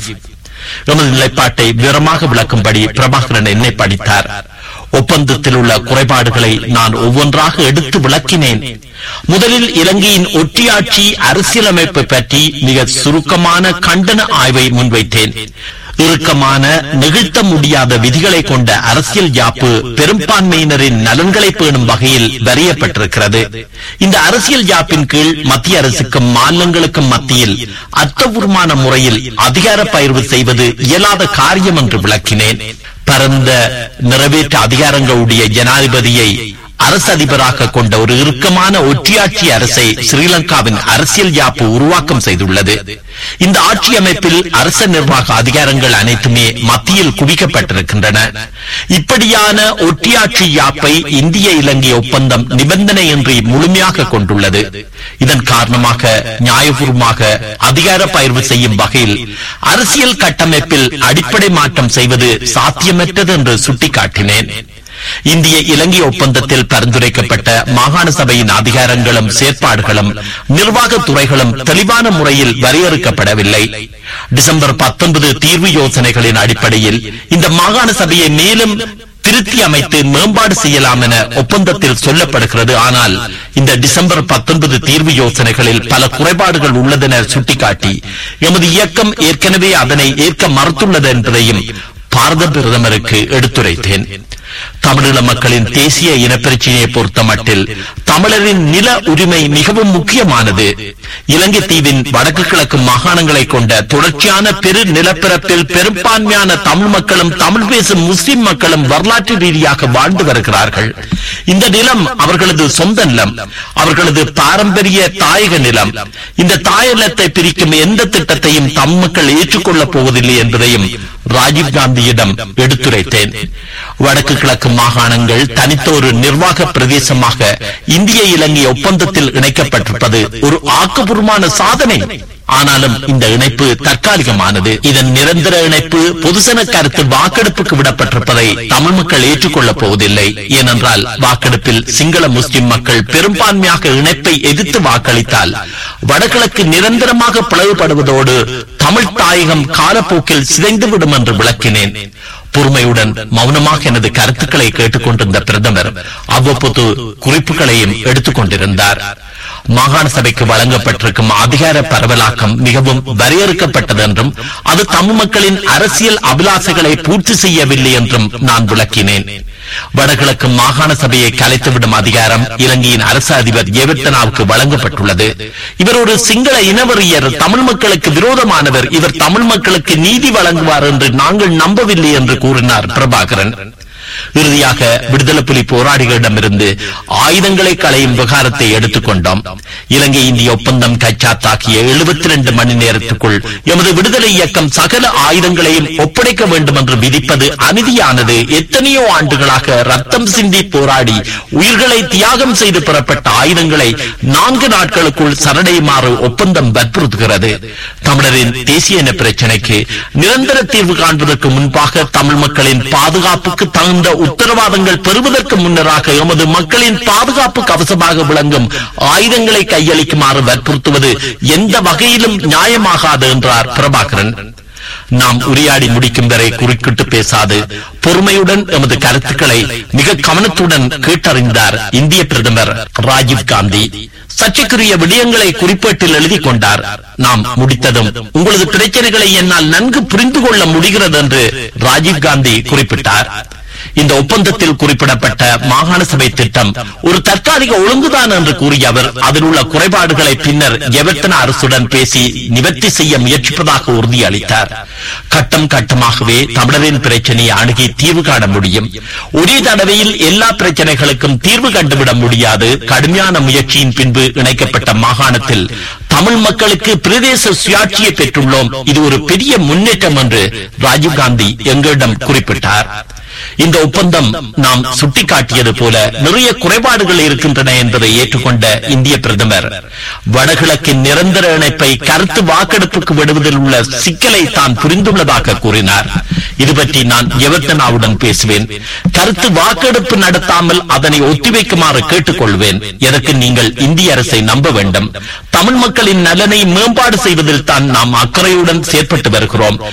ராஜீவ் எமது நிலைப்பாட்டை விவரமாக விளக்கும்படி பிரபாகரன் என்னை படித்தார் ஒப்பந்தத்தில் உள்ள குறைபாடுகளை நான் ஒவ்வொன்றாக எடுத்து விளக்கினேன் முதலில் இலங்கையின் ஒற்றியாட்சி அரசியலமைப்பு பற்றி மிக சுருக்கமான கண்டன ஆய்வை முன்வைத்தேன் இறுக்கமான நெகிழ்த்த முடியாத விதிகளை கொண்ட அரசியல் யாப்பு பெரும்பான்மையினரின் நலன்களை பேணும் வகையில் வரையப்பட்டிருக்கிறது இந்த அரசியல் யாப்பின் கீழ் மத்திய அரசுக்கும் மாநிலங்களுக்கும் மத்தியில் அர்த்தபூர்வமான முறையில் அதிகார பகிர்வு செய்வது இயலாத காரியம் என்று விளக்கினேன் பரந்த நிறைவேற்ற அதிகாரங்களுடைய ஜனாதிபதியை அரசு அதிபராக கொண்ட ஒரு இறுக்கமான ஒற்றியாட்சி அரசை ஸ்ரீலங்காவின் அரசியல் யாப்பு உருவாக்கம் செய்துள்ளது இந்த ஆட்சி அமைப்பில் அரச நிர்வாக அதிகாரங்கள் அனைத்துமே மத்தியில் குவிக்கப்பட்டிருக்கின்றன இப்படியான ஒற்றியாட்சி யாப்பை இந்திய இலங்கை ஒப்பந்தம் நிபந்தனையின்றி முழுமையாக கொண்டுள்ளது இதன் காரணமாக நியாயபூர்வமாக அதிகார பகிர்வு செய்யும் வகையில் அரசியல் கட்டமைப்பில் அடிப்படை மாற்றம் செய்வது சாத்தியமற்றது என்று சுட்டிக்காட்டினேன் இந்திய இலங்கை ஒப்பந்தத்தில் பரிந்துரைக்கப்பட்ட மாகாண சபையின் அதிகாரங்களும் செயற்பாடுகளும் நிர்வாகத் துறைகளும் தெளிவான முறையில் வரையறுக்கப்படவில்லை டிசம்பர் பத்தொன்பது தீர்வு யோசனைகளின் அடிப்படையில் இந்த மாகாண சபையை மேலும் திருத்தி அமைத்து மேம்பாடு செய்யலாம் என ஒப்பந்தத்தில் சொல்லப்படுகிறது ஆனால் இந்த டிசம்பர் பத்தொன்பது தீர்வு யோசனைகளில் பல குறைபாடுகள் உள்ளதென சுட்டிக்காட்டி எமது இயக்கம் ஏற்கனவே அதனை ஏற்க மறுத்துள்ளது என்பதையும் பாரத பிரதமருக்கு எடுத்துரைத்தேன் தமிழீழ மக்களின் தேசிய இனப்பிரச்சினையை பொறுத்த மட்டில் தமிழரின் நில உரிமை மிகவும் முக்கியமானது இலங்கை தீவின் வடக்கு கிழக்கு மாகாணங்களை கொண்ட தொடர்ச்சியான பெரு நிலப்பரப்பில் பெரும்பான்மையான தமிழ் மக்களும் தமிழ் பேசும் முஸ்லிம் மக்களும் வரலாற்று ரீதியாக வாழ்ந்து வருகிறார்கள் இந்த நிலம் அவர்களது சொந்த நிலம் அவர்களது பாரம்பரிய தாயக நிலம் இந்த தாயகத்தை பிரிக்கும் எந்த திட்டத்தையும் தம் மக்கள் ஏற்றுக்கொள்ளப் போவதில்லை என்பதையும் ராஜீவ் காந்தியிடம் எடுத்துரைத்தேன் வடக்கு கிழக்கு மாகாணங்கள் தனித்த ஒரு நிர்வாக பிரதேசமாக இந்திய இலங்கை ஒப்பந்தத்தில் இணைக்கப்பட்டிருப்பது ஒரு ஆக்கப்பூர்வமான சாதனை ஆனாலும் இந்த இணைப்பு தற்காலிகமானது இதன் நிரந்தர இணைப்பு பொதுசன கருத்து வாக்கெடுப்புக்கு விடப்பட்டிருப்பதை தமிழ் மக்கள் ஏற்றுக்கொள்ளப் போவதில்லை ஏனென்றால் வாக்கெடுப்பில் சிங்கள முஸ்லிம் மக்கள் பெரும்பான்மையாக இணைப்பை எதிர்த்து வாக்களித்தால் வடகிழக்கு நிரந்தரமாக பிளவுபடுவதோடு தமிழ் தாயகம் காலப்போக்கில் சிதைந்துவிடும் என்று விளக்கினேன் பொறுமையுடன் மௌனமாக எனது கருத்துக்களை கேட்டுக்கொண்டிருந்த பிரதமர் அவ்வப்போது குறிப்புகளையும் எடுத்துக் கொண்டிருந்தார் மாகாண சபைக்கு வழங்கப்பட்டிருக்கும் அதிகார பரவலாக்கம் மிகவும் வரையறுக்கப்பட்டது என்றும் அது தமிழ் மக்களின் அரசியல் அபிலாசைகளை பூர்த்தி செய்யவில்லை என்றும் நான் விளக்கினேன் வடகிழக்கு மாகாண சபையை கலைத்துவிடும் அதிகாரம் இலங்கையின் அரசு அதிபர் ஏவர்த்தனாவுக்கு வழங்கப்பட்டுள்ளது இவர் ஒரு சிங்கள இனவெறியர் தமிழ் மக்களுக்கு விரோதமானவர் இவர் தமிழ் மக்களுக்கு நீதி வழங்குவார் என்று நாங்கள் நம்பவில்லை என்று கூறினார் பிரபாகரன் இறுதியாக விடுதலை புலி போராளிகளிடமிருந்து ஆயுதங்களை களையும் விவகாரத்தை எடுத்துக்கொண்டோம் இலங்கை இந்திய ஒப்பந்தம் கைச்சாத்தாக்கிய எழுபத்தி ரெண்டு மணி நேரத்துக்குள் எமது விடுதலை இயக்கம் சகல ஆயுதங்களையும் ஒப்படைக்க வேண்டும் என்று விதிப்பது அநீதியானது எத்தனையோ ஆண்டுகளாக ரத்தம் சிந்தி போராடி உயிர்களை தியாகம் செய்து பெறப்பட்ட ஆயுதங்களை நான்கு நாட்களுக்குள் சரடையுமாறு ஒப்பந்தம் வற்புறுத்துகிறது தமிழரின் தேசிய இன பிரச்சினைக்கு நிரந்தர தீர்வு காண்பதற்கு முன்பாக தமிழ் மக்களின் பாதுகாப்புக்கு தகுந்த உத்தரவாதங்கள் பெறுவதற்கு முன்னராக எமது மக்களின் பாதுகாப்பு கவசமாக விளங்கும் ஆயுதங்களை கையளிக்குமாறு வற்புறுத்துவது எந்த வகையிலும் நியாயமாகாது என்றார் பிரபாகரன் நாம் உரையாடி முடிக்கும் வரை குறுக்கிட்டு பேசாது பொறுமையுடன் எமது கருத்துக்களை மிக கவனத்துடன் கேட்டறிந்தார் இந்திய பிரதமர் ராஜீவ் காந்தி சர்ச்சைக்குரிய விடயங்களை குறிப்பேட்டில் எழுதி கொண்டார் நாம் முடித்ததும் உங்களது பிரச்சனைகளை என்னால் நன்கு புரிந்து கொள்ள முடிகிறது என்று ராஜீவ் காந்தி குறிப்பிட்டார் இந்த ஒப்பந்தத்தில் குறிப்பிடப்பட்ட மாகாண சபை திட்டம் ஒரு தற்காலிக ஒழுங்குதான் என்று கூறிய அவர் அதில் உள்ள குறைபாடுகளை பின்னர் எவர்த்தன அரசுடன் பேசி நிவர்த்தி செய்ய முயற்சிப்பதாக உறுதியளித்தார் கட்டம் கட்டமாகவே தமிழரின் பிரச்சனையை அணுகி தீர்வு காண முடியும் ஒரே தடவையில் எல்லா பிரச்சனைகளுக்கும் தீர்வு கண்டுவிட முடியாது கடுமையான முயற்சியின் பின்பு இணைக்கப்பட்ட மாகாணத்தில் தமிழ் மக்களுக்கு பிரதேச சுயாட்சியை பெற்றுள்ளோம் இது ஒரு பெரிய முன்னேற்றம் என்று ராஜீவ்காந்தி எங்களிடம் குறிப்பிட்டார் இந்த ஒப்பந்தம் நாம் சுட்டிக்காட்டியது போல நிறைய குறைபாடுகள் இருக்கின்றன என்பதை ஏற்றுக்கொண்ட இந்திய பிரதமர் வடகிழக்கின் நிரந்தர இணைப்பை கருத்து வாக்கெடுப்புக்கு விடுவதில் உள்ள சிக்கலை தான் புரிந்துள்ளதாக கூறினார் இது பற்றி நான் எவர்த்தனாவுடன் பேசுவேன் கருத்து வாக்கெடுப்பு நடத்தாமல் அதனை ஒத்திவைக்குமாறு கேட்டுக்கொள்வேன் எதற்கு நீங்கள் இந்திய அரசை நம்ப வேண்டும் தமிழ் மக்களின் நலனை மேம்பாடு செய்வதில் தான் நாம் அக்கறையுடன் செயற்பட்டு வருகிறோம்